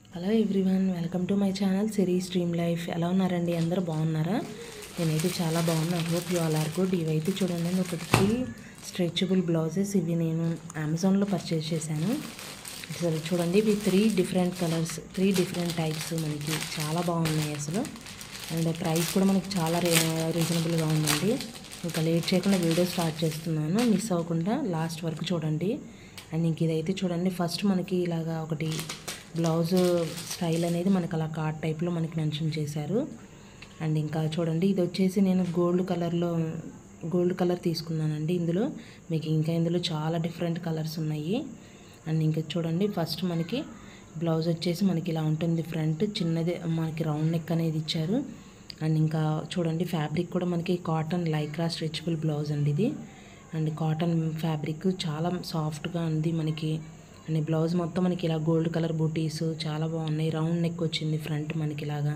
hello everyone welcome to my channel series stream life ఎలా ఉన్నారండి అందరూ బాగున్నారా నేనైతే చాలా బాగున్నా hope you all are good ఇవైతే చూడండి ఒక త్రీ స్ట్రెచబుల్ బ్లౌజెస్ ఇవి నేను అమెజాన్లో పర్చేస్ చేశాను అసలు చూడండి ఇవి three different colours three different types మనకి చాలా బాగున్నాయి అసలు అండ్ ప్రైస్ కూడా మనకి చాలా రీ రీజనబుల్గా ఉందండి ఇంకా లేట్ చేయకుండా వీడియో స్టార్ట్ చేస్తున్నాను మిస్ అవ్వకుండా లాస్ట్ వరకు చూడండి అండ్ ఇంక ఇదైతే చూడండి ఫస్ట్ మనకి ఇలాగా ఒకటి బ్లౌజ్ స్టైల్ అనేది మనకి అలా కార్డ్ టైప్లో మనకి మెన్షన్ చేశారు అండ్ ఇంకా చూడండి ఇది వచ్చేసి నేను గోల్డ్ కలర్లో గోల్డ్ కలర్ తీసుకున్నానండి ఇందులో మీకు ఇంకా ఇందులో చాలా డిఫరెంట్ కలర్స్ ఉన్నాయి అండ్ ఇంకా చూడండి ఫస్ట్ మనకి బ్లౌజ్ వచ్చేసి మనకి ఇలా ఉంటుంది ఫ్రంట్ చిన్నది మనకి రౌండ్ నెక్ అనేది ఇచ్చారు అండ్ ఇంకా చూడండి ఫ్యాబ్రిక్ కూడా మనకి కాటన్ లైక్రా స్ట్రెచబుల్ బ్లౌజ్ అండి ఇది అండ్ కాటన్ ఫ్యాబ్రిక్ చాలా సాఫ్ట్గా ఉంది మనకి అండ్ బ్లౌజ్ మొత్తం మనకి ఇలా గోల్డ్ కలర్ బూటీస్ చాలా బాగున్నాయి రౌండ్ నెక్ వచ్చింది ఫ్రంట్ మనకి ఇలాగా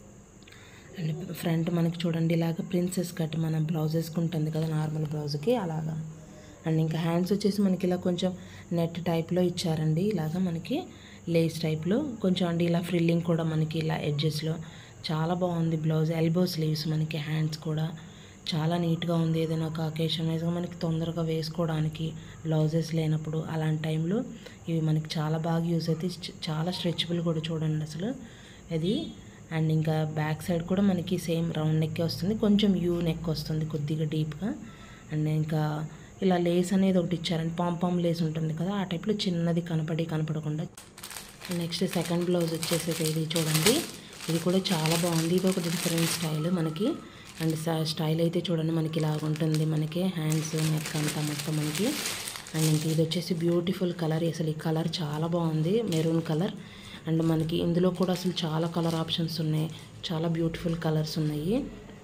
అండ్ ఫ్రంట్ మనకి చూడండి ఇలాగ ప్రిన్సెస్ కట్ మన బ్లౌజ్ వేసుకుంటుంది కదా నార్మల్ బ్లౌజ్కి అలాగా అండ్ ఇంకా హ్యాండ్స్ వచ్చేసి మనకి ఇలా కొంచెం నెట్ టైప్లో ఇచ్చారండి ఇలాగ మనకి లేస్ టైప్లో కొంచెం అండి ఇలా ఫ్రిల్లింగ్ కూడా మనకి ఇలా ఎడ్జెస్లో చాలా బాగుంది బ్లౌజ్ ఎల్బో స్లీవ్స్ మనకి హ్యాండ్స్ కూడా చాలా నీట్గా ఉంది ఏదైనా ఒక అకేషన్ వైజ్గా మనకి తొందరగా వేసుకోవడానికి బ్లౌజెస్ లేనప్పుడు అలాంటి టైంలో ఇవి మనకి చాలా బాగా యూజ్ అవుతాయి చ- చాలా స్ట్రెచబుల్ కూడా చూడండి అసలు అది అండ్ ఇంకా బ్యాక్ సైడ్ కూడా మనకి సేమ్ రౌండ్ నెక్ వస్తుంది కొంచెం యూ నెక్ వస్తుంది కొద్దిగా డీప్గా అండ్ ఇంకా ఇలా లేస్ అనేది ఒకటి ఇచ్చారండి పాంపామ్ లేస్ ఉంటుంది కదా ఆ టైప్లో చిన్నది కనపడి కనపడకుండా నెక్స్ట్ సెకండ్ బ్లౌజ్ వచ్చేసి ఇది చూడండి ఇది కూడా చాలా బాగుంది ఇది ఒక డిఫరెంట్ స్టైల్ మనకి అండ్ స- స్టైల్ అయితే చూడండి మనకి ఇలా ఉంటుంది మనకి హ్యాండ్స్ నెక్ అంతా మొత్తం మనకి అండ్ ఇంక ఇది వచ్చేసి బ్యూటిఫుల్ కలర్ అసలు ఈ కలర్ చాలా బాగుంది మెరూన్ కలర్ అండ్ మనకి ఇందులో కూడా అసలు చాలా కలర్ ఆప్షన్స్ ఉన్నాయి చాలా బ్యూటిఫుల్ కలర్స్ ఉన్నాయి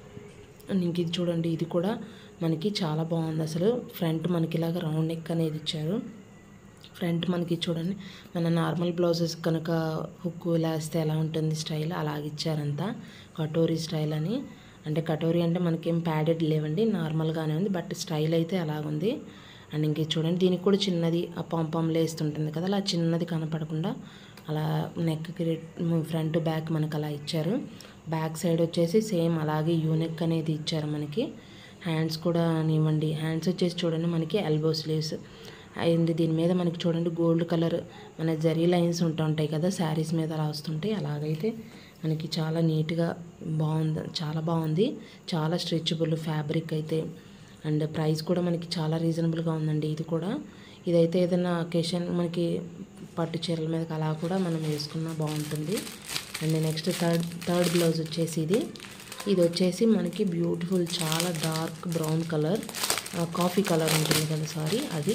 అండ్ ఇంక ఇది చూడండి ఇది కూడా మనకి చాలా బాగుంది అసలు ఫ్రంట్ మనకి ఇలాగ రౌండ్ నెక్ అనేది ఇచ్చారు ఫ్రంట్ మనకి చూడండి మన నార్మల్ బ్లౌజెస్ కనుక హుక్ ఇలా వేస్తే ఎలా ఉంటుంది స్టైల్ అలాగ ఇచ్చారంతా కటోరీ స్టైల్ అని అంటే కటోరీ అంటే మనకేం ప్యాడెడ్ లేవండి నార్మల్గానే ఉంది బట్ స్టైల్ అయితే అలాగుంది అండ్ ఇంక ఇది చూడండి దీనికి కూడా చిన్నది ఆ పంపం లేస్తుంటుంది కదా అలా చిన్నది కనపడకుండా అలా నెక్కి ఫ్రంట్ బ్యాక్ మనకు అలా ఇచ్చారు బ్యాక్ సైడ్ వచ్చేసి సేమ్ అలాగే యూనెక్ అనేది ఇచ్చారు మనకి హ్యాండ్స్ కూడా ఇవ్వండి హ్యాండ్స్ వచ్చేసి చూడండి మనకి ఎల్బో స్లీవ్స్ అయింది దీని మీద మనకి చూడండి గోల్డ్ కలర్ మన జరీ లైన్స్ ఉంటుంటాయి కదా శారీస్ మీద అలా వస్తుంటాయి అలాగైతే మనకి చాలా నీట్గా బాగుంది చాలా బాగుంది చాలా స్ట్రెచబుల్ ఫ్యాబ్రిక్ అయితే అండ్ ప్రైస్ కూడా మనకి చాలా రీజనబుల్గా ఉందండి ఇది కూడా ఇదైతే ఏదైనా అకేషన్ మనకి పట్టు చీరల మీద అలా కూడా మనం వేసుకున్నా బాగుంటుంది and next third third blouse వచ్చేసి ఇది ఇది వచ్చేసి మనకి బ్యూటిఫుల్ చాలా dark brown colour coffee colour ఉంటుంది కదా సారీ అది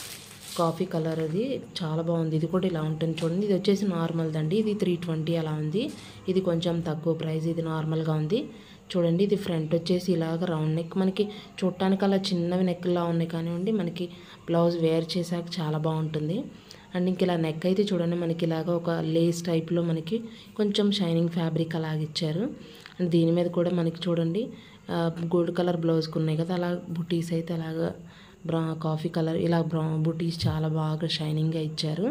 కాఫీ కలర్ అది చాలా బాగుంది ఇది కూడా ఇలా ఉంటుంది చూడండి ఇది వచ్చేసి నార్మల్ దండి ఇది త్రీ ట్వంటీ అలా ఉంది ఇది కొంచెం తక్కువ ప్రైస్ ఇది నార్మల్గా ఉంది చూడండి ఇది ఫ్రంట్ వచ్చేసి ఇలాగ రౌండ్ నెక్ మనకి చూడటానికి అలా చిన్నవి నెక్లా ఉన్నాయి కానివ్వండి మనకి బ్లౌజ్ వేర్ చేశాక చాలా బాగుంటుంది అండ్ ఇంక ఇలా నెక్ అయితే చూడండి మనకి ఇలాగ ఒక లేస్ టైప్లో మనకి కొంచెం షైనింగ్ ఫ్యాబ్రిక్ అలాగ ఇచ్చారు అండ్ దీని మీద కూడా మనకి చూడండి గోల్డ్ కలర్ బ్లౌజ్కి ఉన్నాయి కదా అలా బుటీస్ అయితే అలాగా బ్రా కాఫీ కలర్ ఇలా బ్రౌ బుటీస్ చాలా బాగా షైనింగ్గా ఇచ్చారు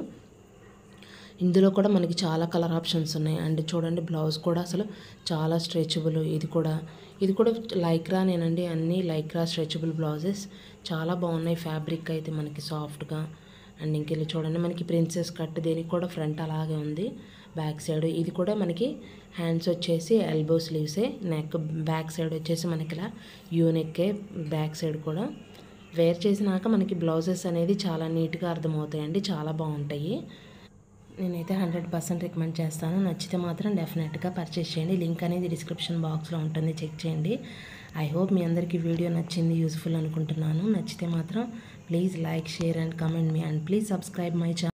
ఇందులో కూడా మనకి చాలా కలర్ ఆప్షన్స్ ఉన్నాయి అండ్ చూడండి బ్లౌజ్ కూడా అసలు చాలా స్ట్రెచబుల్ ఇది కూడా ఇది కూడా లైక్రా నేనండి అన్నీ లైక్రా స్ట్రెచబుల్ బ్లౌజెస్ చాలా బాగున్నాయి ఫ్యాబ్రిక్ అయితే మనకి సాఫ్ట్గా అండ్ ఇంక ఇలా చూడండి మనకి ప్రిన్సెస్ కట్ దీనికి కూడా ఫ్రంట్ అలాగే ఉంది బ్యాక్ సైడ్ ఇది కూడా మనకి హ్యాండ్స్ వచ్చేసి ఎల్బో స్లీవ్సే నెక్ బ్యాక్ సైడ్ వచ్చేసి మనకి ఇలా యూ నెక్కే బ్యాక్ సైడ్ కూడా వేర్ చేసినాక మనకి బ్లౌజెస్ అనేది చాలా నీట్గా అర్థమవుతాయండి చాలా బాగుంటాయి నేనైతే హండ్రెడ్ పర్సెంట్ రికమెండ్ చేస్తాను నచ్చితే మాత్రం డెఫినెట్గా పర్చేస్ చేయండి లింక్ అనేది డిస్క్రిప్షన్ బాక్స్లో ఉంటుంది చెక్ చేయండి ఐ హోప్ మీ అందరికీ వీడియో నచ్చింది యూస్ఫుల్ అనుకుంటున్నాను నచ్చితే మాత్రం please like share and comment మీ and please subscribe my channel